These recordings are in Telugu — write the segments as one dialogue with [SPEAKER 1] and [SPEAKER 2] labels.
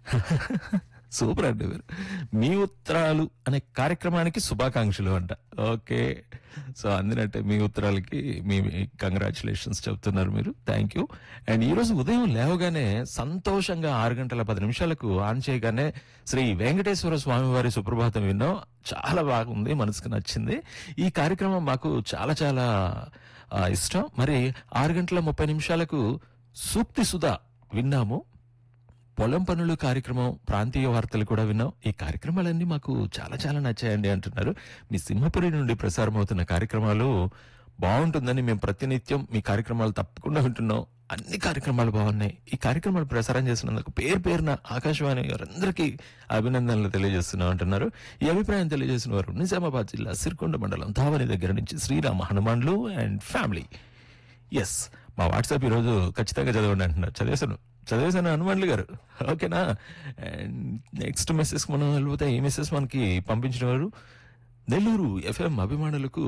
[SPEAKER 1] సూపర్ అండి మీరు మీ ఉత్తరాలు అనే కార్యక్రమానికి శుభాకాంక్షలు అంట ఓకే సో అందినట్టే మీ ఉత్తరాలకి మీ కంగ్రాచులేషన్స్ చెప్తున్నారు మీరు థ్యాంక్ యూ అండ్ ఈ రోజు ఉదయం లేవగానే సంతోషంగా ఆరు గంటల పది నిమిషాలకు ఆన్ చేయగానే శ్రీ వెంకటేశ్వర స్వామి వారి సుప్రభాతం విన్నాం చాలా బాగుంది మనసుకు నచ్చింది ఈ కార్యక్రమం మాకు చాలా చాలా ఆ, ఇష్టం మరి ఆరు గంటల ముప్పై నిమిషాలకు సూక్తి సుధా విన్నాము పొలం పనులు కార్యక్రమం ప్రాంతీయ వార్తలు కూడా విన్నాం ఈ కార్యక్రమాలన్నీ మాకు చాలా చాలా నచ్చాయండి అంటున్నారు మీ సింహపురి నుండి ప్రసారం అవుతున్న కార్యక్రమాలు బాగుంటుందని మేము ప్రతినిత్యం మీ కార్యక్రమాలు తప్పకుండా వింటున్నాం అన్ని కార్యక్రమాలు బాగున్నాయి ఈ కార్యక్రమాలు ప్రసారం చేసినందుకు పేరు పేరున ఆకాశవాణి వారందరికీ అభినందనలు తెలియజేస్తున్నాం అంటున్నారు ఈ అభిప్రాయం తెలియజేసిన వారు నిజామాబాద్ జిల్లా సిరికొండ మండలం ధావని దగ్గర నుంచి శ్రీరామ హనుమాన్లు అండ్ ఫ్యామిలీ ఎస్ మా వాట్సాప్ ఈరోజు ఖచ్చితంగా చదవండి అంటున్నారు చదివేశాను చదివేశాను హనుమాన్లు గారు ఓకేనా అండ్ నెక్స్ట్ మెసేజ్ మనం వెళ్ళిపోతే ఈ మెసేజ్ మనకి పంపించిన వారు నెల్లూరు ఎఫ్ఎం అభిమానులకు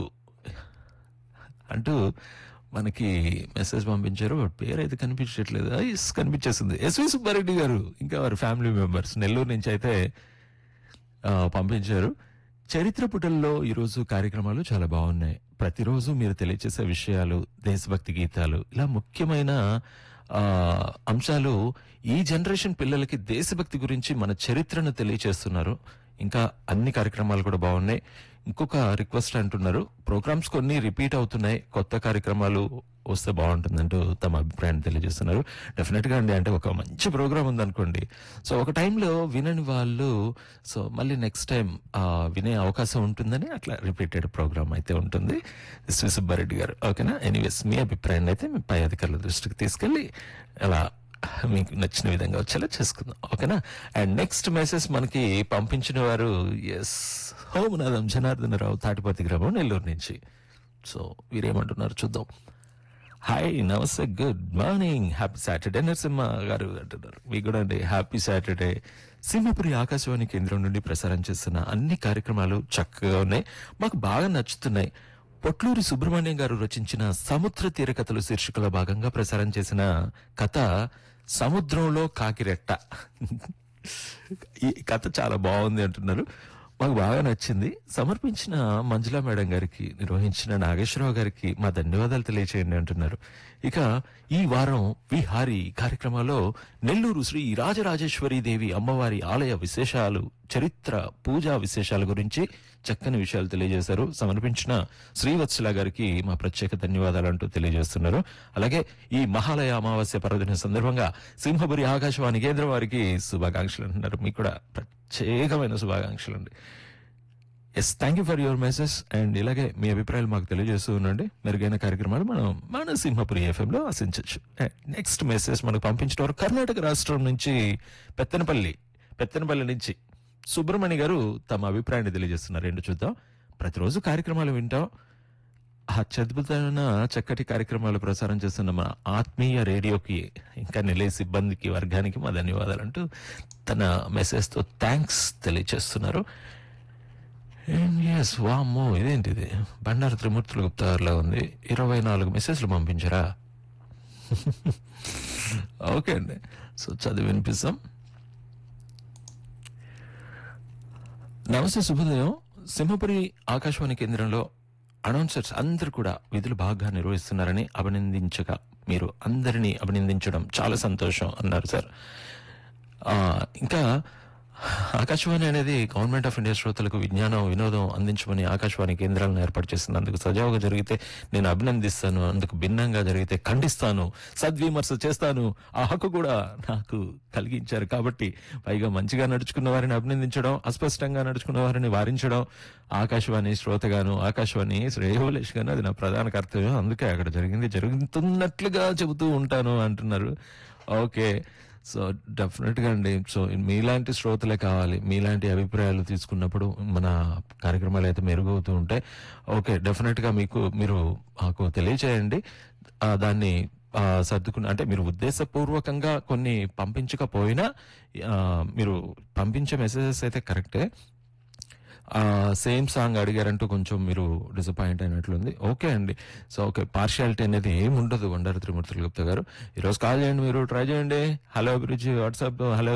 [SPEAKER 1] అంటూ మనకి మెసేజ్ పంపించారు వాడి పేరు అయితే కనిపించట్లేదు ఎస్ కనిపించేస్తుంది ఎస్వి సుబ్బారెడ్డి గారు ఇంకా వారి ఫ్యామిలీ మెంబర్స్ నెల్లూరు నుంచి అయితే ఆ, పంపించారు చరిత్ర పుటల్లో ఈరోజు కార్యక్రమాలు చాలా బాగున్నాయి ప్రతిరోజు మీరు తెలియచేసే విషయాలు దేశభక్తి గీతాలు ఇలా ముఖ్యమైన ఆ, అంశాలు ఈ జనరేషన్ పిల్లలకి దేశభక్తి గురించి మన చరిత్రను తెలియచేస్తున్నారు ఇంకా అన్ని కార్యక్రమాలు కూడా బాగున్నాయి ఇంకొక రిక్వెస్ట్ అంటున్నారు ప్రోగ్రామ్స్ కొన్ని రిపీట్ అవుతున్నాయి కొత్త కార్యక్రమాలు వస్తే బాగుంటుందంటూ తమ అభిప్రాయాన్ని తెలియజేస్తున్నారు డెఫినెట్ గా అండి అంటే ఒక మంచి ప్రోగ్రామ్ ఉందనుకోండి సో ఒక టైంలో వినని వాళ్ళు సో మళ్ళీ నెక్స్ట్ టైం వినే అవకాశం ఉంటుందని అట్లా రిపీటెడ్ ప్రోగ్రామ్ అయితే ఉంటుంది ఎస్వి సుబ్బారెడ్డి గారు ఓకేనా ఎనీవేస్ మీ అభిప్రాయాన్ని అయితే మీ పై అధికారుల దృష్టికి తీసుకెళ్లి అలా మీకు నచ్చిన విధంగా వచ్చేలా చేసుకుందాం ఓకేనా అండ్ నెక్స్ట్ మెసేజ్ మనకి పంపించిన వారు ఎస్ హోమనాథం జనార్దనరావు తాటిపర్తి గ్రామం నెల్లూరు నుంచి సో వీరేమంటున్నారు చూద్దాం హాయ్ నమస్తే good morning happy Saturday Narasimha garu అంటున్నారు మీకు కూడా అండి హ్యాపీ సాటర్డే సింహపురి ఆకాశవాణి కేంద్రం నుండి ప్రసారం చేస్తున్న అన్ని కార్యక్రమాలు చక్కగా ఉన్నాయి మాకు బాగా నచ్చుతున్నాయి పొట్లూరి సుబ్రహ్మణ్యం గారు రచించిన సముద్ర తీర కథలు శీర్షికలో భాగంగా ప్రసారం చేసిన కథ సముద్రంలో కాకిరెట్ట ఈ కథ చాలా బాగుంది అంటున్నారు మాకు బాగా నచ్చింది సమర్పించిన మంజులా మేడం గారికి నిర్వహించిన నాగేశ్వరరావు గారికి మా ధన్యవాదాలు తెలియచేయండి అంటున్నారు ఇక ఈ వారం విహారీ కార్యక్రమంలో నెల్లూరు శ్రీ రాజరాజేశ్వరి దేవి అమ్మవారి ఆలయ విశేషాలు చరిత్ర పూజా విశేషాల గురించి చక్కని విషయాలు తెలియజేశారు సమర్పించిన శ్రీవత్సల గారికి మా ప్రత్యేక ధన్యవాదాలు అంటూ తెలియజేస్తున్నారు అలాగే ఈ మహాలయ అమావాస్య పర్వదిన సందర్భంగా సింహపురి ఆకాశవాణి కేంద్రం వారికి శుభాకాంక్షలు అంటున్నారు మీకు కూడా ప్రత్యేకమైన శుభాకాంక్షలు అండి yes thank you for your message and ఇలాగే మీ అభిప్రాయాలు మాకు తెలియజేస్తూ ఉండండి మెరుగైన కార్యక్రమాలు మనం మన సింహపురి ఎఫ్ఎం లో ఆశించవచ్చు నెక్స్ట్ మెసేజ్ మనకు పంపించిన వారు కర్ణాటక రాష్ట్రం నుంచి పెత్తనపల్లి పెత్తనపల్లి నుంచి సుబ్రహ్మణ్య గారు తమ అభిప్రాయాన్ని తెలియజేస్తున్నారు ఏంటో చూద్దాం ప్రతిరోజు కార్యక్రమాలు వింటాం ఆ అద్భుతమైన చక్కటి కార్యక్రమాలు ప్రసారం చేస్తున్న మా ఆత్మీయ రేడియోకి ఇంకా నిలయ సిబ్బందికి వర్గానికి మా ధన్యవాదాలు అంటూ తన మెసేజ్ తో థ్యాంక్స్ తెలియజేస్తున్నారు ఎస్ వామ్మో ఇదేంటిది బండారు త్రిమూర్తుల గుప్తారులా ఉంది ఇరవై నాలుగు మెసేజ్లు పంపించారా ఓకే అండి సో చదివి వినిపిస్తాం నమస్తే శుభోదయం సింహపురి ఆకాశవాణి కేంద్రంలో అనౌన్సర్స్ అందరూ కూడా విధులు బాగా నిర్వహిస్తున్నారని అభినందించగా మీరు అందరినీ అభినందించడం చాలా సంతోషం అన్నారు సార్ ఆ, ఇంకా ఆకాశవాణి అనేది గవర్నమెంట్ ఆఫ్ ఇండియా శ్రోతలకు విజ్ఞానం వినోదం అందించమని ఆకాశవాణి కేంద్రాలను ఏర్పాటు చేస్తుంది అందుకు సజావుగా జరిగితే నేను అభినందిస్తాను అందుకు భిన్నంగా జరిగితే ఖండిస్తాను సద్విమర్శ చేస్తాను ఆ హక్కు కూడా నాకు కలిగించారు కాబట్టి పైగా మంచిగా నడుచుకున్న వారిని అభినందించడం అస్పష్టంగా నడుచుకున్న వారిని వారించడం ఆకాశవాణి శ్రోతగాను ఆకాశవాణి శ్రేయోలేష్ గాను అది నా ప్రధాన కర్తవ్యం అందుకే అక్కడ జరిగింది జరుగుతున్నట్లుగా చెబుతూ ఉంటాను అంటున్నారు ఓకే సో డెఫినెట్ గా అండి సో మీలాంటి శ్రోతలే కావాలి మీలాంటి అభిప్రాయాలు తీసుకున్నప్పుడు మన కార్యక్రమాలు అయితే మెరుగవుతూ ఉంటాయి ఓకే డెఫినెట్ గా మీకు మీరు మాకు తెలియచేయండి ఆ, దాన్ని ఆ, సర్దుకున్న అంటే మీరు ఉద్దేశపూర్వకంగా కొన్ని పంపించకపోయినా ఆ, మీరు పంపించే మెసేజెస్ అయితే కరెక్టే సేమ్ సాంగ్ అడిగారంటూ కొంచెం మీరు డిసప్పాయింట్ అయినట్లుంది ఓకే అండి సో ఓకే పార్షియాలిటీ అనేది ఏమి ఉండదు వండారు త్రిమూర్తులు గుప్తా గారు ఈరోజు కాల్ చేయండి మీరు ట్రై చేయండి హలో అభిరుచి వాట్సాప్ హలో